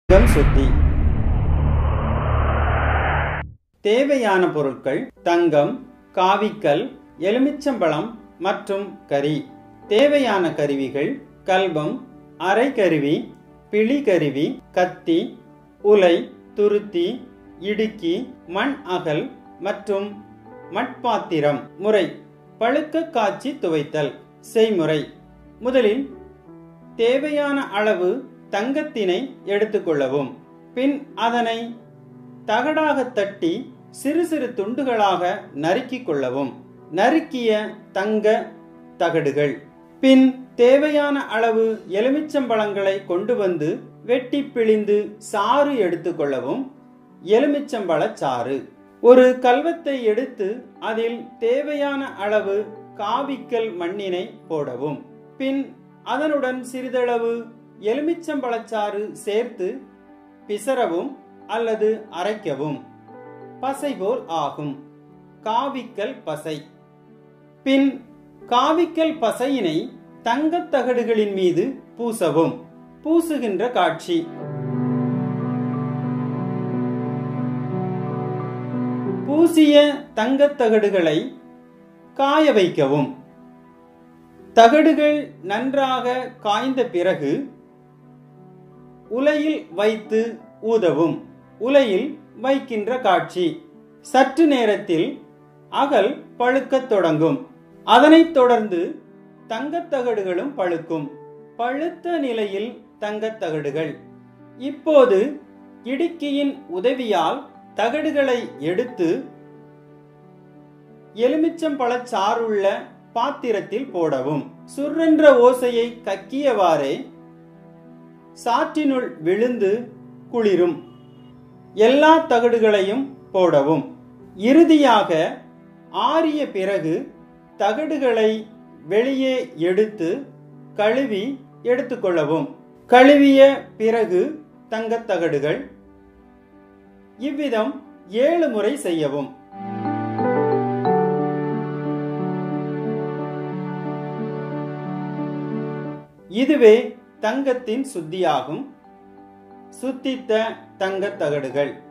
தங்கம் சுத்தி தேவையான பொருட்கள் தங்கம் காவிக்கல் எலுமிச்சம்பழம் மற்றும் கரி தேவையான கருவிகள் கல்பம் அரைக்கருவி பிழிகருவி கத்தி உலை துருத்தி இடுக்கி மண் அகல் மற்றும் மட்பாத்திரம் முறை பழுக்க காய்ச்சி துவைத்தல் செய்முறை முதலில் தேவையான அளவு தங்கத்தினை எடுத்துக்கொள்ளவும் பின் அதனை தகடாக தட்டி சிறு சிறு துண்டுகளாக நறுக்கிக் கொள்ளவும் நறுக்கிய தங்க தகடுகள் பின் தேவையான அளவு எலுமிச்சம்பழங்களை கொண்டு வந்து வெட்டி பிழிந்து சாறு எடுத்துக்கொள்ளவும் எலுமிச்சம்பழ சாறு ஒரு கல்வத்தை எடுத்து அதில் தேவையான அளவு காவிக்கல் மண்ணினை போடவும் பின் அதனுடன் சிறிதளவு எலுமிச்சம்பழச்சாறு சேர்த்து பிசறவும் அல்லது அரைக்கவும் பசை போல் ஆகும் காவிக்கல் பசை பின் காவிக்கல் பசையினை தங்கத் தகடுகளின் மீது பூசவும் பூசுகின்ற காட்சி பூசிய தங்கத் தகடுகளை காய வைக்கவும் தகடுகள் நன்றாக காய்ந்த பிறகு உலையில் வைத்து ஊதவும் உலையில் வைக்கின்ற காட்சி சற்று நேரத்தில் அகல் பழுக்கத் தொடங்கும் அதனைத் தொடர்ந்து தங்கத் தகடுகளும் பழுக்கும் பழுத்த நிலையில் தங்கத் தகடுகள் இப்போது இடுக்கியின் உதவியால் தகடுகளை எடுத்து எலுமிச்சம்பழச் சாறுள்ள பாத்திரத்தில் போடவும் சுர்ரென்ற ஓசையை கக்கியவாறே சாற்றினுள் விழுந்து குளிரும் எல்லா தகடுகளையும் போடவும் இறுதியாக ஆறிய பிறகு தகடுகளை வெளியே எடுத்து கழுவி எடுத்துக்கொள்ளவும் கழுவிய பிறகு தங்கத் தகடுகள் இவ்விதம் ஏழு முறை செய்யவும் இதுவே தங்கத்தின் சுத்தியாகும் சுத்தித்த தங்கத் தகடுகள்